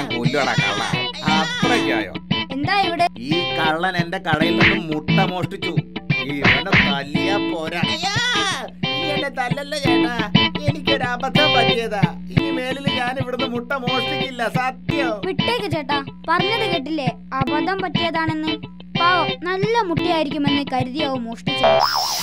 ഞാൻ കൊല്ലുകടാ കള്ള അത്രയ്ക്കായോ എന്താ ഇവിടെ ഈ കള്ളൻ എന്റെ കടയിൽ നിന്ന് മുട്ട മോഷ്ടിച്ചു ഇവനെ തല്ലിയ പോരാ അയ്യാ, ഇനി എന്നെ തല്ലല്ല ചേട്ടാ എനിക്കൊരു അബദ്ധം പറ്റിയതാ ഇനി മേലിൽ ഞാൻ ഇവിടുന്ന് മുട്ട മോഷ്ടിക്കില്ല സത്യം വിട്ടേക്ക് ചേട്ടാ പറഞ്ഞത് കേട്ടില്ലേ അബദ്ധം പറ്റിയതാണെന്ന് പാവം നല്ല മുട്ടിയായിരിക്കുമെന്ന് കരുതിയാവും മോഷ്ടിച്ചത്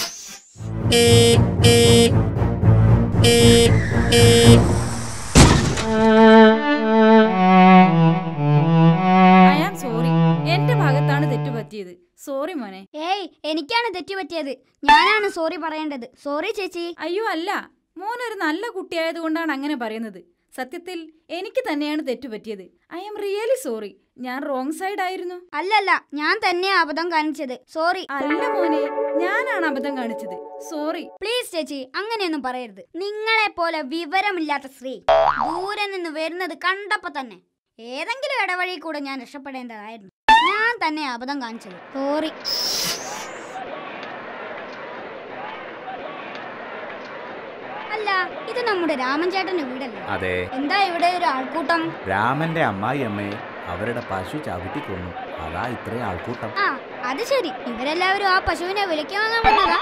ഐ ആം സോറി എന്റെ ഭാഗത്താണ് തെറ്റ് പറ്റിയത് സോറി മോനെ ഏയ് എനിക്കാണ് തെറ്റ് പറ്റിയത് ഞാനാണ് സോറി പറയേണ്ടത് സോറി ചേച്ചി അയ്യോ അല്ല മോൻ ഒരു നല്ല കുട്ടിയായതുകൊണ്ടാണ് അങ്ങനെ പറയുന്നത് സത്യത്തിൽ എനിക്ക് തന്നെയാണ് തെറ്റ് പറ്റിയത് ഐ ആം റിയലി സോറി ഞാൻ റോങ് സൈഡ് ആയിരുന്നു അല്ലല്ല ഞാൻ തന്നെയാ അബദ്ധം കാണിച്ചത് സോറി അല്ല മോനെ ഞാനാണ് അബദ്ധം കാണിച്ചത് സോറി പ്ലീസ് ചേച്ചി അങ്ങനെയൊന്നും പറയരുത് നിങ്ങളെ പോലെ വിവരമില്ലാത്ത സ്ത്രീ ദൂരെ നിന്ന് വരുന്നത് കണ്ടപ്പോ തന്നെ ഏതെങ്കിലും ഇടവഴി കൂടെ ഞാൻ രക്ഷപ്പെടേണ്ടതായിരുന്നു ഞാൻ തന്നെ അബദ്ധം കാണിച്ചത് സോറി അല്ല ഇത് നമ്മുടെ രാമൻ ചേട്ടന്റെ വീടല്ലേ അതെ എന്താ ഇവിടെ ഒരു ആൾക്കൂട്ടം രാമന്റെ അമ്മായി അമ്മയെ അവരുടെ പശു ചവിട്ടി കൊന്നു അതാ ഇത്രയും ആൾക്കൂട്ടം ആ അത് ശരി ഇവരെല്ലാവരും ആ പശുവിനെ വിലയ്ക്ക് വാങ്ങാൻ വന്നതാ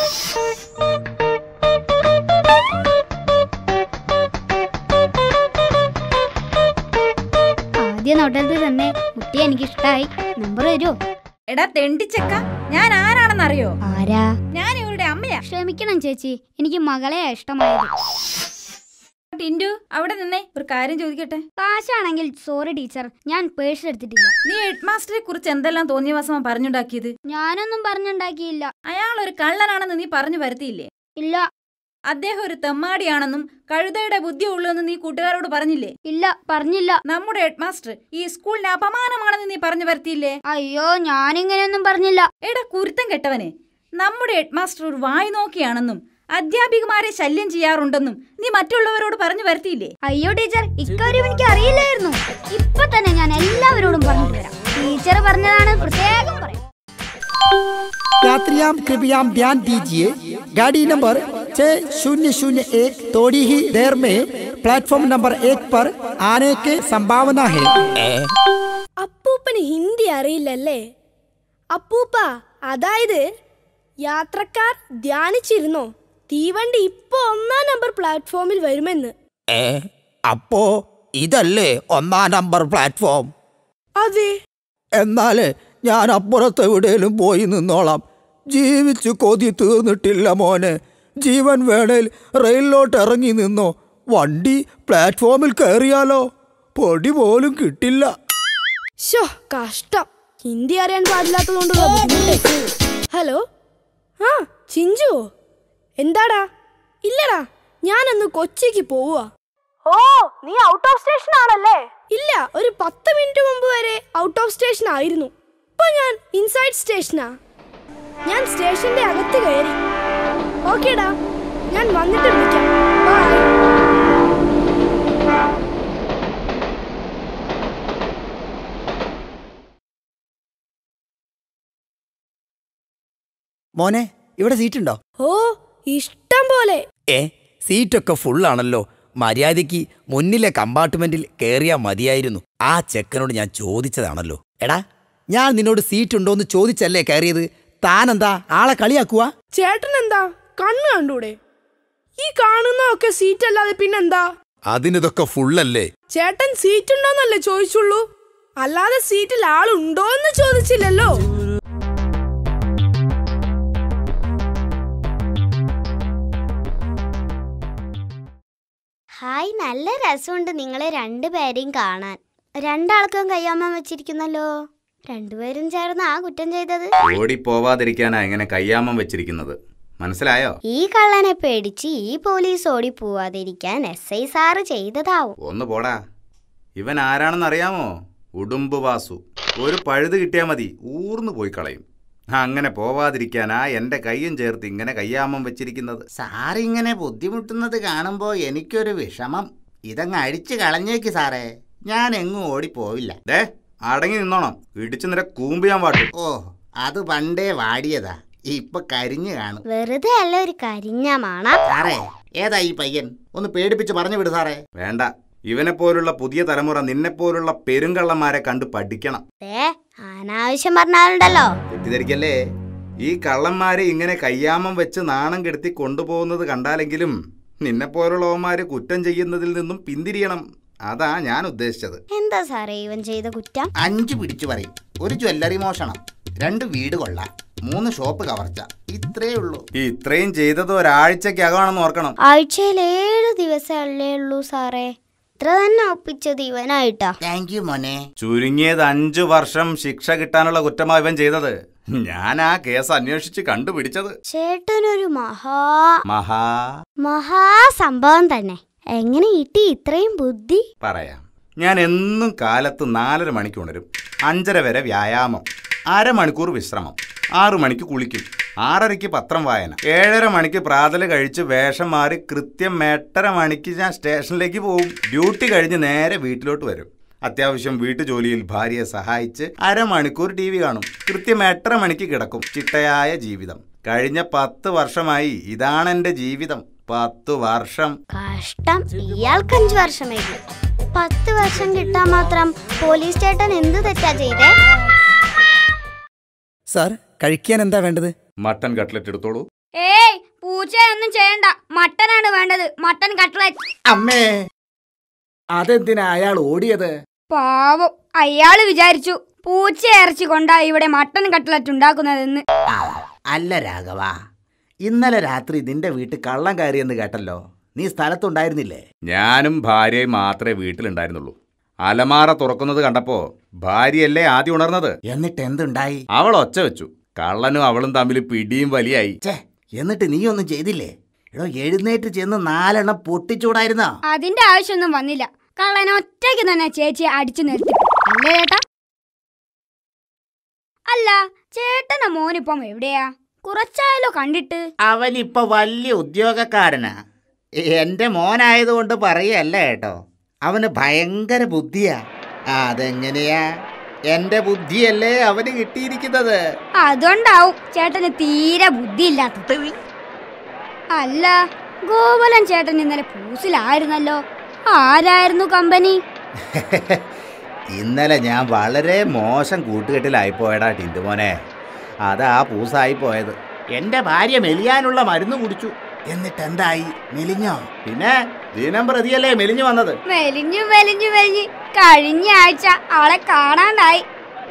ആദ്യ നോട്ടത്തിൽ തന്നെ കുട്ടിയെ എനിക്ക് ഇഷ്ടായി നമ്പർ തരുമോ എടാ തെണ്ടിച്ചക്ക ഞാൻ ആരാണെന്നറിയോ ആരാ ഞാൻ ഇവരുടെ അമ്മയാ ക്ഷമിക്കണം ചേച്ചി എനിക്ക് മകളെയാ ഇഷ്ടമായത് ടിൻഡു അവിടെ നിന്നേ ഒരു കാര്യം ചോദിക്കട്ടെ കാശാണെങ്കിൽ സോറി ടീച്ചർ ഞാൻ പേഴ്സ് എടുത്തിട്ടില്ല നീ ഹെഡ് മാസ്റ്ററെ കുറിച്ച് എന്തെല്ലാം തോന്നിയ മാസമാ പറഞ്ഞുണ്ടാക്കിയത് ഞാനൊന്നും പറഞ്ഞുണ്ടാക്കിയില്ല അയാൾ ഒരു കള്ളനാണെന്ന് നീ പറഞ്ഞു വരുത്തിയില്ലേ ഇല്ല അദ്ദേഹം ഒരു തെമ്മാടിയാണെന്നും കഴുതയുടെ ബുദ്ധി ഉള്ളൂന്ന് നീ കൂട്ടുകാരോട് പറഞ്ഞില്ലേ ഇല്ല പറഞ്ഞില്ല നമ്മുടെ ഹെഡ് മാസ്റ്റർ ഈ സ്കൂളിന് അപമാനമാണെന്ന് നീ പറഞ്ഞു വരുത്തിയില്ലേ അയ്യോ ഞാനിങ്ങനെയൊന്നും പറഞ്ഞില്ല എടാ കുരുത്തം കെട്ടവനെ നമ്മുടെ ഹെഡ് മാസ്റ്റർ ഒരു വായി നോക്കിയാണെന്നും അധ്യാപികമാരെ ശല്യം ചെയ്യാറുണ്ടെന്നും നീ മറ്റുള്ളവരോട് പറഞ്ഞു വരുത്തിയില്ലേ അയ്യോ ടീച്ചർ ഇക്കാര്യം എനിക്ക് അറിയില്ലായിരുന്നു ഇപ്പൊ തന്നെ ഞാൻ എല്ലാവരോടും പറഞ്ഞിട്ട് വരാം ടീച്ചർ പറഞ്ഞതാണ് പ്രത്യേകം പറയാം यात्रियां कृपया ध्यान दीजिए गाड़ी नंबर छः शून्य शून्य एक थोड़ी ही देर में प्लेटफॉर्म नंबर एक पर आने की संभावना है അപ്പൂപ്പന് ഹിന്ദി അറിയില്ലല്ലേ അപ്പൂപ്പ അതായത് യാത്രക്കാർ ധ്യാനിച്ചിരുന്നോ തീവണ്ടി ഇപ്പൊ ഒന്നാം നമ്പർ പ്ലാറ്റ്ഫോമിൽ വരുമെന്ന് ഏ അപ്പോ ഇതല്ലേ ഒന്നാം നമ്പർ പ്ലാറ്റ്ഫോം അതെ എന്നാൽ ഞാൻ അപ്പുറത്ത് എവിടെയും പോയി നിന്നോളാം ജീവിച്ചു കൊതി തീർന്നിട്ടില്ല മോനെ ജീവൻ വേണേൽ റെയിലിലോട്ട് ഇറങ്ങി നിന്നോ വണ്ടി പ്ലാറ്റ്ഫോമിൽ കയറിയാലോ പൊടി പോലും കിട്ടില്ല ഷോ കഷ്ടം ഹിന്ദി അറിയാൻ പാടില്ലാത്തതുകൊണ്ടുള്ള ബുദ്ധിമുട്ട് ഹലോ ആ ചിഞ്ചുവോ എന്താടാ ഇല്ലടാ ഞാനൊന്ന് കൊച്ചിക്ക് പോവുക ഓ നീ ഔട്ട് ഓഫ് സ്റ്റേഷൻ ആണല്ലേ ഇല്ല ഒരു പത്ത് മിനിറ്റ് മുമ്പ് വരെ ഔട്ട് ഓഫ് സ്റ്റേഷൻ ആയിരുന്നു ഇപ്പൊ ഞാൻ ഇൻസൈഡ് സ്റ്റേഷനാ ഞാൻ സ്റ്റേഷന്റെ അകത്ത് കയറി ഓക്കേടാ ഞാൻ വന്നിട്ട് വിളിക്കാം ബൈ മോനെ ഇവിടെ സീറ്റുണ്ടോ ഓ ഇഷ്ടം പോലെ ഏ സീറ്റൊക്കെ ഫുള്ളാണല്ലോ മര്യാദയ്ക്ക് മുന്നിലെ കമ്പാർട്ട്മെന്റിൽ കയറിയാ മതിയായിരുന്നു ആ ചെക്കനോട് ഞാൻ ചോദിച്ചതാണല്ലോ എടാ ഞാൻ നിന്നോട് സീറ്റ് ഉണ്ടോന്ന് ചോദിച്ചല്ലേ കയറിയത് താനെന്താ ആളെ കളിയാക്കുവാ ചേട്ടൻ എന്താ കണ്ണ് കണ്ടൂടെ ഈ കാണുന്നതൊക്കെ സീറ്റ് അല്ലാതെ പിന്നെന്താ അതിനിതൊക്കെ ഫുള്ളല്ലേ ചേട്ടൻ സീറ്റ് ഉണ്ടോന്നല്ലേ ചോദിച്ചുള്ളൂ അല്ലാതെ സീറ്റിൽ ആളുണ്ടോന്ന് ചോദിച്ചില്ലല്ലോ ഹായ് നല്ല രസമുണ്ട് നിങ്ങളെ രണ്ടുപേരെയും കാണാൻ രണ്ടാൾക്കും കയ്യാമ്മ വെച്ചിരിക്കുന്നല്ലോ രണ്ടുപേരും ചേർന്ന് ആ കുറ്റം ചെയ്തത് ഓടിപ്പോവാതിരിക്കാനാ ഇങ്ങനെ കയ്യാമം വെച്ചിരിക്കുന്നത് മനസ്സിലായോ ഈ കള്ളനെ പേടിച്ച് ഈ പോലീസ് ഓടി പോവാതിരിക്കാൻ എസ് ഐ സാറ് ചെയ്തതാവും ഒന്ന് പോടാ ഇവൻ ആരാണെന്ന് അറിയാമോ ഉടുമ്പ് വാസു ഒരു പഴുത് കിട്ടിയാൽ മതി ഊർന്നു പോയി കളയും അങ്ങനെ പോവാതിരിക്കാനാ എന്റെ കയ്യും ചേർത്ത് ഇങ്ങനെ കയ്യാമം വെച്ചിരിക്കുന്നത് സാറിങ്ങനെ ബുദ്ധിമുട്ടുന്നത് കാണുമ്പോ എനിക്കൊരു വിഷമം ഇതങ്ങ് അഴിച്ചു കളഞ്ഞേക്ക് സാറേ ഞാൻ എങ്ങും ഓടിപ്പോവില്ല ദേ അടങ്ങി നിന്നോണം ഇടിച്ചു നിര കൂമ്പിയാൻ പാട്ടു ഓ അത് പണ്ടേ വാടിയതാ ഇപ്പൊ കരിഞ്ഞു കാണും വെറുതെ അല്ല ഒരു കരിഞ്ഞ മണ സാറേ ഏതാ ഈ പയ്യൻ ഒന്ന് പേടിപ്പിച്ച് പറഞ്ഞു വിട് സാറേ വേണ്ട ഇവനെ പോലുള്ള പുതിയ തലമുറ നിന്നെ പോലുള്ള പെരുങ്കള്ളന്മാരെ കണ്ട് പഠിക്കണം ഏ അനാവശ്യം പറഞ്ഞാലുണ്ടല്ലോ തെറ്റിദ്ധരിക്കല്ലേ ഈ കള്ളന്മാരെ ഇങ്ങനെ കയ്യാമം വെച്ച് നാണം കെടുത്തി കൊണ്ടുപോകുന്നത് കണ്ടാലെങ്കിലും നിന്നെ പോലുള്ളവന്മാര് കുറ്റം ചെയ്യുന്നതിൽ നിന്നും പിന്തിരിയണം അതാ ഞാൻ ഉദ്ദേശിച്ചത് എന്താ സാറേ ഇവൻ ചെയ്ത കുറ്റം അഞ്ച് പിടിച്ചു പറയും ഒരു ജ്വല്ലറി മോഷണം രണ്ട് വീട് കൊള്ളാം മൂന്ന് ഷോപ്പ് കവർച്ച ഇത്രേ ഉള്ളൂ ഈ ഇത്രയും ചെയ്തത് ഒരാഴ്ചക്കകമാണെന്ന് ഓർക്കണം ആഴ്ചയിൽ ഏഴ് ദിവസമല്ലേ ഉള്ളൂ സാറേ ഇത്ര തന്നെ ഒപ്പിച്ചത് ഇവനായിട്ടാ താങ്ക് യു മോനെ ചുരുങ്ങിയത് അഞ്ചു വർഷം ശിക്ഷ കിട്ടാനുള്ള കുറ്റമാ ഇവൻ ചെയ്തത് ഞാൻ ആ കേസ് അന്വേഷിച്ച് കണ്ടുപിടിച്ചത് ചേട്ടനൊരു മഹാ മഹാ മഹാസംഭവം തന്നെ എങ്ങനെ കിട്ടി ഇത്രയും ബുദ്ധി പറയാം ഞാൻ എന്നും കാലത്ത് നാലര മണിക്ക് ഉണരും അഞ്ചര വരെ വ്യായാമം അരമണിക്കൂർ വിശ്രമം ആറു മണിക്ക് കുളിക്കും ആറരയ്ക്ക് പത്രം വായന ഏഴര മണിക്ക് പ്രാതൽ കഴിച്ച് വേഷം മാറി കൃത്യം എട്ടര മണിക്ക് ഞാൻ സ്റ്റേഷനിലേക്ക് പോകും ഡ്യൂട്ടി കഴിഞ്ഞ് നേരെ വീട്ടിലോട്ട് വരും അത്യാവശ്യം വീട്ടു ജോലിയിൽ ഭാര്യയെ സഹായിച്ച് അരമണിക്കൂർ ടി വി കാണും കൃത്യം എട്ടര മണിക്ക് കിടക്കും ചിട്ടയായ ജീവിതം കഴിഞ്ഞ പത്ത് വർഷമായി ഇതാണെന്റെ ജീവിതം പത്ത് വർഷം കഷ്ടം ഇയാൾക്ക് അഞ്ചു വർഷമേക്ക് പത്ത് വർഷം കിട്ടാൻ മാത്രം പോലീസ് ചേട്ടൻ എന്ത് തെറ്റാ ചെയ്തേ സാർ കഴിക്കാൻ എന്താ വേണ്ടത് മട്ടൻ കട്ട്ലറ്റ് എടുത്തോളൂ ഏയ് പൂച്ചയൊന്നും ചെയ്യണ്ട മട്ടനാണ് വേണ്ടത് മട്ടൻ കട്ട്ലറ്റ് അമ്മേ അതെന്തിനാ അയാൾ ഓടിയത് പാവം അയാള് വിചാരിച്ചു പൂച്ച ഇറച്ചി കൊണ്ടാ ഇവിടെ മട്ടൻ കട്ട്ലറ്റ് ഉണ്ടാക്കുന്നതെന്ന് ആ അല്ല രാഘവ ഇന്നലെ രാത്രി നിന്റെ വീട്ടിൽ കള്ളം കയറിയെന്ന് കേട്ടല്ലോ നീ സ്ഥലത്തുണ്ടായിരുന്നില്ലേ ഞാനും ഭാര്യയും മാത്രമേ വീട്ടിലുണ്ടായിരുന്നുള്ളൂ അലമാറ തുറക്കുന്നത് കണ്ടപ്പോ ഭാര്യയല്ലേ ആദ്യം ഉണർന്നത് എന്നിട്ട് എന്തുണ്ടായി അവൾ ഒച്ച വെച്ചു കള്ളനും അവളും തമ്മിൽ പിടിയും വലിയായി ഛേ എന്നിട്ട് നീ ഒന്നും ചെയ്തില്ലേ എടോ എഴുന്നേറ്റ് ചെന്ന് നാലെണ്ണം പൊട്ടിച്ചൂടായിരുന്നോ അതിന്റെ ആവശ്യമൊന്നും വന്നില്ല കള്ളൻ ഒറ്റയ്ക്ക് തന്നെ ചേച്ചിയെ അടിച്ചു നിർത്തി അല്ലേ ചേട്ടാ അല്ല ചേട്ടന്റെ മോനിപ്പം എവിടെയാ കുറച്ചായാലോ കണ്ടിട്ട് അവനിപ്പോ വലിയ ഉദ്യോഗക്കാരനാ എന്റെ മോനായതുകൊണ്ട് പറയല്ല കേട്ടോ അവന് ഭയങ്കര ബുദ്ധിയാ അതെങ്ങനെയാ എന്റെ ബുദ്ധിയല്ലേ അവന് കിട്ടിയിരിക്കുന്നത് അതുകൊണ്ടാവും ചേട്ടന് തീരെ ബുദ്ധിയില്ലാത്തത് അല്ല ഗോപാലൻ ചേട്ടൻ ഇന്നലെ പൂസിലായിരുന്നല്ലോ ആരായിരുന്നു കമ്പനി ഇന്നലെ ഞാൻ വളരെ മോശം കൂട്ടുകെട്ടിലായി പോയടാ ടിന്റുമോനെ അതാ പൂസായി പോയത് എന്റെ ഭാര്യ മെലിയാനുള്ള മരുന്ന് കുടിച്ചു എന്നിട്ട് എന്തായി മെലിഞ്ഞോ പിന്നെ ദിനം പ്രതിയല്ലേ മെലിഞ്ഞു വന്നത് മെലിഞ്ഞു മെലിഞ്ഞു മെലിഞ്ഞ് കഴിഞ്ഞ ആഴ്ച അവളെ കാണാണ്ടായി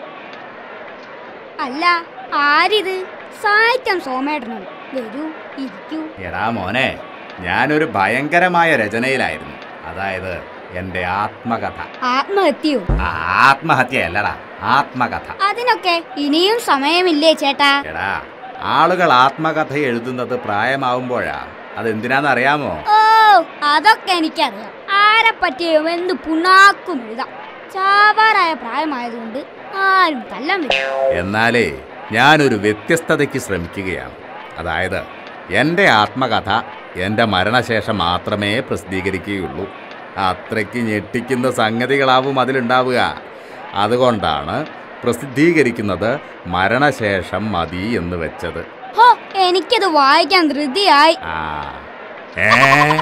അല്ല ആരിത് സാഹിത്യം സോമേട്ടനോ വരൂ ഇരിക്കൂ എടാ മോനെ ഞാനൊരു ഭയങ്കരമായ രചനയിലായിരുന്നു അതായത് എന്റെ ആത്മകഥ ആത്മഹത്യയോ ആ, ആത്മഹത്യയല്ലടാ ആത്മകഥ അതിനൊക്കെ ഇനിയും സമയമില്ലേ ചേട്ടാ എടാ ആളുകൾ ആത്മകഥ എഴുതുന്നത് പ്രായമാവുമ്പോഴാ അതെന്തിനാന്നറിയാമോ ഓ അതൊക്കെ എനിക്കറിയാം ആരെ പറ്റിയും എന്ത് പുണ്ണാക്കും എഴുതാം ചാവാറായ പ്രായമായതുകൊണ്ട് ആരും തല്ലാൻ വരും എന്നാലേ ഞാനൊരു വ്യത്യസ്തതയ്ക്ക് ശ്രമിക്കുകയാണ് അതായത് എൻ്റെ ആത്മകഥ എൻ്റെ മരണശേഷം മാത്രമേ പ്രസിദ്ധീകരിക്കുകയുള്ളൂ അത്രയ്ക്ക് ഞെട്ടിക്കുന്ന സംഗതികളാവും അതിലുണ്ടാവുക അതുകൊണ്ടാണ് പ്രസിദ്ധീകരിക്കുന്നത് മരണശേഷം മതി എന്ന് വെച്ചത് ഹോ എനിക്കത് വായിക്കാൻ ധൃതിയായി ആ ഏ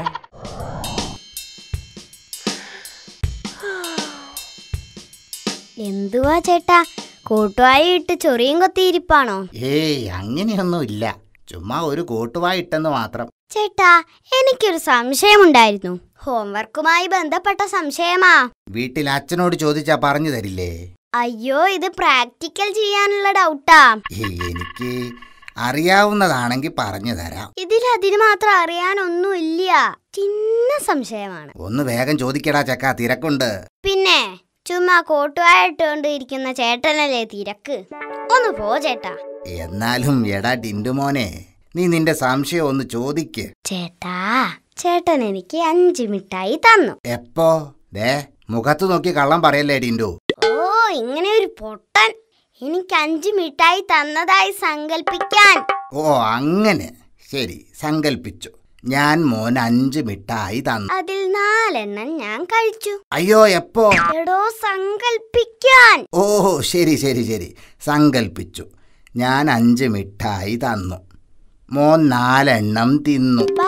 എന്തുവാ ചേട്ടാ കൂട്ടുവായി ഇട്ട് ചൊറിയും കൊത്തിയിരിപ്പാണോ ഏയ് അങ്ങനെയൊന്നും ഇല്ല ചുമ്മാ ഒരു കോട്ടുവായിട്ടെന്ന് മാത്രം ചേട്ടാ എനിക്കൊരു സംശയമുണ്ടായിരുന്നു ഹോംവർക്കുമായി ബന്ധപ്പെട്ട സംശയമാ വീട്ടിൽ അച്ഛനോട് ചോദിച്ചാ പറഞ്ഞു തരില്ലേ അയ്യോ ഇത് പ്രാക്ടിക്കൽ ചെയ്യാനുള്ള ഡൗട്ടാ ഏയ് എനിക്ക് അറിയാവുന്നതാണെങ്കിൽ പറഞ്ഞു തരാം ഇതിൽ അതിന് മാത്രം അറിയാനൊന്നുമില്ല ചിന്ന സംശയമാണ് ഒന്ന് വേഗം ചോദിക്കടാ ചക്ക തിരക്കുണ്ട് പിന്നെ ചുമ്മാ കോട്ടുവായിട്ടോണ്ട് ഇരിക്കുന്ന ചേട്ടനല്ലേ തിരക്ക് ഒന്ന് പോ ചേട്ടാ എന്നാലും എടാ ടിൻഡുമോനെ നീ നിന്റെ സംശയം ഒന്ന് ചോദിക്ക് ചേട്ടാ ചേട്ടൻ എനിക്ക് അഞ്ച് മിഠായി തന്നു എപ്പോ ദേ മുഖത്ത് നോക്കി കള്ളം പറയല്ലേ ടിൻഡു ഓ ഇങ്ങനെ ഒരു പൊട്ടൻ എനിക്ക് അഞ്ച് മിഠായി തന്നതായി സങ്കല്പിക്കാൻ ഓ അങ്ങനെ ശരി സങ്കൽപ്പിച്ചു ഞാൻ മോൻ അഞ്ച് മിഠായി തന്നു അതിൽ നാലെണ്ണം ഞാൻ കഴിച്ചു അയ്യോ എപ്പോ എടോ സങ്കല്പിക്കാൻ ഓ ശരി ശരി ശരി സങ്കൽപ്പിച്ചു ഞാൻ അഞ്ച് മിഠായി തന്നു മോൻ നാലെണ്ണം തിന്നു ബാക്കി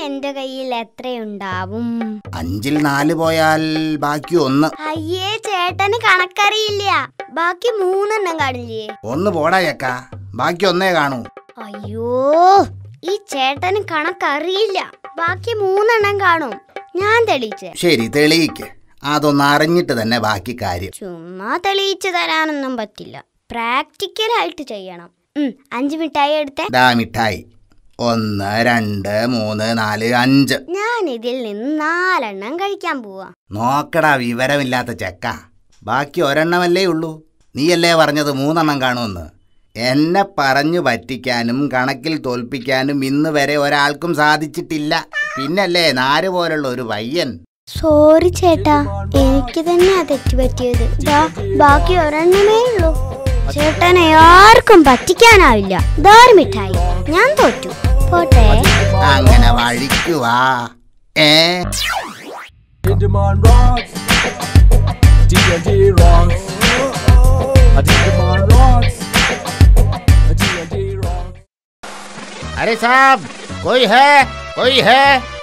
എന്റെ കയ്യിൽ എത്രയുണ്ടാവും അഞ്ചിൽ നാല് പോയാൽ ബാക്കി ഒന്ന് അയ്യേ ചേട്ടന് കണക്കറിയില്ല ബാക്കി മൂന്നെണ്ണം കാണില്ലേ ഒന്ന് പോടാ ചക്ക ബാക്കി ഒന്നേ കാണൂ അയ്യോ ഈ ചേട്ടന് കണക്കറിയില്ല ബാക്കി മൂന്നെണ്ണം കാണും ഞാൻ തെളിയിച്ചേ ശരി തെളിയിക്ക് അതൊന്ന് അറിഞ്ഞിട്ട് തന്നെ ബാക്കി കാര്യം ചുമ്മാ തെളിയിച്ചു തരാനൊന്നും പറ്റില്ല പ്രാക്ടിക്കലായിട്ട് ചെയ്യണം ഉം, അഞ്ച് മിഠായി എടുത്തേ ദാ മിഠായി ഒന്ന് രണ്ട് മൂന്ന് നാല് അഞ്ച് ഞാൻ ഇതിൽ നിന്ന് നാലെണ്ണം കഴിക്കാൻ പോവാ നോക്കടാ വിവരമില്ലാത്ത ചെക്ക ബാക്കി ഒരെണ്ണമല്ലേ ഉള്ളൂ നീയല്ലേ പറഞ്ഞത് മൂന്നെണ്ണം കാണുമെന്ന് എന്നെ പറഞ്ഞു പറ്റിക്കാനും കണക്കിൽ തോൽപ്പിക്കാനും ഇന്ന് വരെ ഒരാൾക്കും സാധിച്ചിട്ടില്ല പിന്നല്ലേ നാര് പോലുള്ള ഒരു പയ്യൻ സോറി ചേട്ടാ എനിക്ക് തന്നെയാ തെറ്റുപറ്റിയത് ദാ ബാക്കി ഒരെണ്ണമേ ഉള്ളൂ ചേട്ടനെ ആർക്കും പറ്റിക്കാനാവില്ല ദാർ മിഠായി ഞാൻ തോറ്റു പോട്ടെ അങ്ങനെ വഴിക്കുവാ ഏ Digimon rocks. D&D rocks. A Digimon rocks. A D&D rocks. അരെ സാബ് കൊയ് ഹേ കൊയ് ഹേ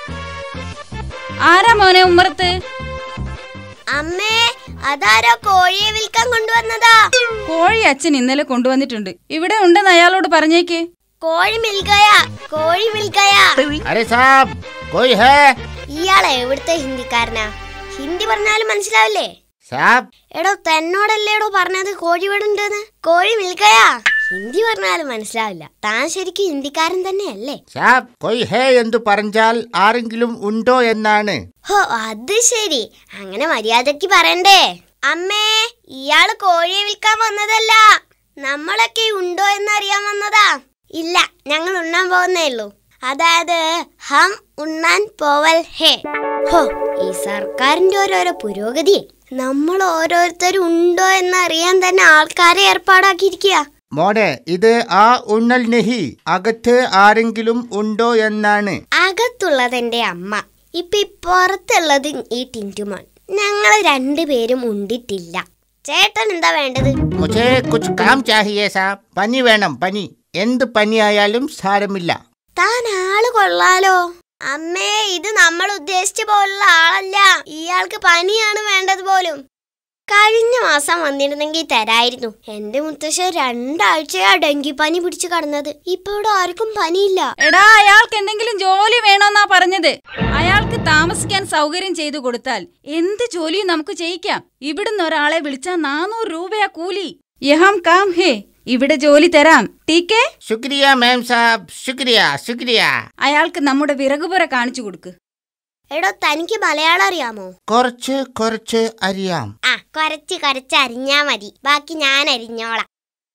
ആരാ മോനെ ഉമ്മറത്ത് അമ്മേ അതാരോ കോഴിയെ വിൽക്കാൻ കൊണ്ടുവന്നതാ കോഴി അച്ഛൻ ഇന്നലെ കൊണ്ടുവന്നിട്ടുണ്ട് ഇവിടെ ഉണ്ടെന്ന് അയാളോട് പറഞ്ഞേക്ക് കോഴി മിൽക്കയാ കോഴി മിൽക്കയാ അരെ സാബ് കൊയ് ഹേ ഇയാളെ എവിടുത്തെ ഹിന്ദിക്കാരനാ ഹിന്ദി പറഞ്ഞാലും മനസ്സിലാവില്ലേ സാബ് എടോ തന്നോടല്ലേടോ പറഞ്ഞത് കോഴി ഇവിടെ ഉണ്ടെന്ന് കോഴി മിൽക്കയാ ഹിന്ദി പറഞ്ഞാലും മനസ്സിലാവില്ല താൻ ശരിക്കും ഹിന്ദിക്കാരൻ തന്നെയല്ലേ സാബ് കൊയ് ഹേ എന്ന് പറഞ്ഞാൽ ആരെങ്കിലും ഉണ്ടോ എന്നാണ് ഹോ അത് ശരി അങ്ങനെ മര്യാദക്ക് പറയണ്ടേ അമ്മേ ഇയാള് കോഴിയെ വിൽക്കാൻ വന്നതല്ല നമ്മളൊക്കെ ഉണ്ടോ എന്നറിയാൻ വന്നതാ ഇല്ല ഞങ്ങൾ ഉണ്ണാൻ പോകുന്നേ ഉള്ളൂ അതായത് ഹം ഉണ്ണാൻ പോവൽ ഹേ ഹോ ഈ സർക്കാരിന്റെ ഓരോരോ പുരോഗതി നമ്മൾ ഓരോരുത്തരും ഉണ്ടോ എന്നറിയാൻ തന്നെ ആൾക്കാരെ ഏർപ്പാടാക്കിയിരിക്കുക മോനെ ഇത് ആ ഉണ്ണൽ നെഹി അകത്ത് ആരെങ്കിലും ഉണ്ടോ എന്നാണ് അകത്തുള്ളത് എന്റെ അമ്മ ഇപ്പൊ ഈ പുറത്തുള്ളത് ഈ ടിന്റുമോൻ ഞങ്ങൾ രണ്ടുപേരും ഉണ്ടിട്ടില്ല ചേട്ടൻ എന്താ വേണ്ടത് മുझे कुछ काम चाहिए സാബ് പനി വേണം പനി എന്ത് പനിയായാലും സാരമില്ല താൻ ആള് കൊള്ളാലോ അമ്മേ ഇത് നമ്മൾ ഉദ്ദേശിച്ച പോലുള്ള ആളല്ല ഇയാൾക്ക് പനിയാണ് വേണ്ടത് പോലും കഴിഞ്ഞ മാസം വന്നിരുന്നെങ്കിൽ തരായിരുന്നു എന്റെ മുത്തശ്ശ രണ്ടാഴ്ചയാ ഡെങ്കിപ്പനി പിടിച്ചു കടന്നത് ഇപ്പൊ ഇവിടെ ആർക്കും പനിയില്ല എടാ അയാൾക്ക് എന്തെങ്കിലും ജോലി വേണോന്നാ പറഞ്ഞത് അയാൾക്ക് താമസിക്കാൻ സൗകര്യം ചെയ്തു കൊടുത്താൽ എന്ത് ജോലിയും നമുക്ക് ചെയ്യിക്കാം ഇവിടുന്ന് ഒരാളെ വിളിച്ചാൽ നാനൂറ് രൂപയാ കൂലി യഹാം കാം ഹേ ഇവിടെ ജോലി തരാം ടീക്കേ ശുക്രിയ മാം സാബ് ശുക്രിയ ശുക്രിയ അയാൾക്ക് നമ്മുടെ വിറകുപുര കാണിച്ചു കൊടുക്ക് എടോ തനിക്ക് മലയാളം അറിയാമോ കുറച്ച് കുറച്ച് അറിയാം ആ കുറച്ച് കുറച്ച് അരിഞ്ഞാ മതി ബാക്കി ഞാൻ അരിഞ്ഞോളാം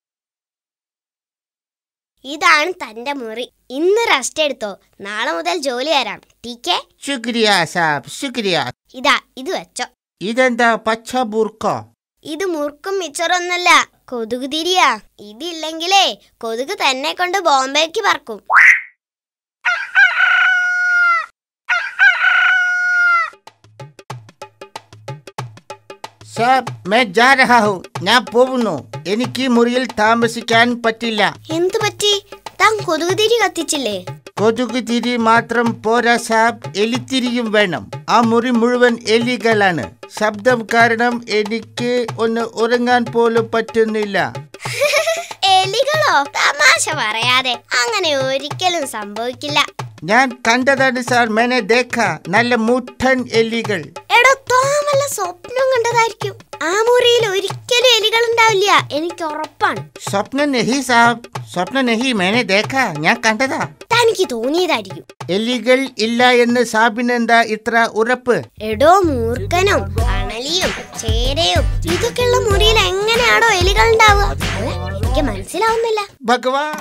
ഇതാണ് തന്റെ മുറി ഇന്ന് റെസ്റ്റ് എടുത്തോ നാളെ മുതൽ ജോലി തരാം ടീക്കേ ശുക്രിയ സാബ് ശുക്രിയ ഇതാ ഇത് വെച്ചോ ഇതെന്താ പച്ച ബുർക്കോ ഇത് മുറുക്കും മിച്ചറൊന്നല്ല കൊതുക് തിരിയാ ഇതില്ലെങ്കിലേ കൊതുക് തന്നെ കൊണ്ട് ബോംബേക്ക് പറക്കും സാബ് മേ ജാ രഹാ ഹൂ ഞാൻ പോകുന്നു എനിക്ക് ഈ മുറിയിൽ താമസിക്കാൻ പറ്റില്ല എന്തു പറ്റി താൻ കൊതുക് തിരി കത്തിച്ചില്ലേ കൊതുക് തിരി മാത്രം പോരാ സാബ് എലിത്തിരിയും വേണം ആ മുറി മുഴുവൻ എലികളാണ് ശബ്ദം കാരണം എനിക്ക് ഒന്ന് ഉറങ്ങാൻ പോലും പറ്റുന്നില്ല എലികളോ തമാശ പറയാതെ അങ്ങനെ ഒരിക്കലും സംഭവിക്കില്ല ഞാൻ കണ്ടതാണ് സാർ മേനെ ദേഖ നല്ല മുട്ടൻ എലികൾ എടോ താൻ വല്ല സ്വപ്നം കണ്ടതായിരിക്കും ആ മുറിയിൽ ഒരിക്കലും എലികൾ ഉണ്ടാവില്ല എനിക്ക് ഉറപ്പാണ് സ്വപ്ന നെഹി സാബ് സ്വപ്ന നെഹി മേനെ ദേഖ ഞാൻ കണ്ടതാ തനിക്ക് തോന്നിയതായിരിക്കും എലികൾ ഇല്ല എന്ന് സാബിനെന്താ ഇത്ര ഉറപ്പ് എടോ മൂർഖനും അണലിയും ചേരയും ഇതൊക്കെയുള്ള മുറിയിൽ എങ്ങനെയാണോ എലികൾ ഉണ്ടാവുക അല്ല എനിക്ക് മനസ്സിലാവുന്നില്ല ഭഗവാൻ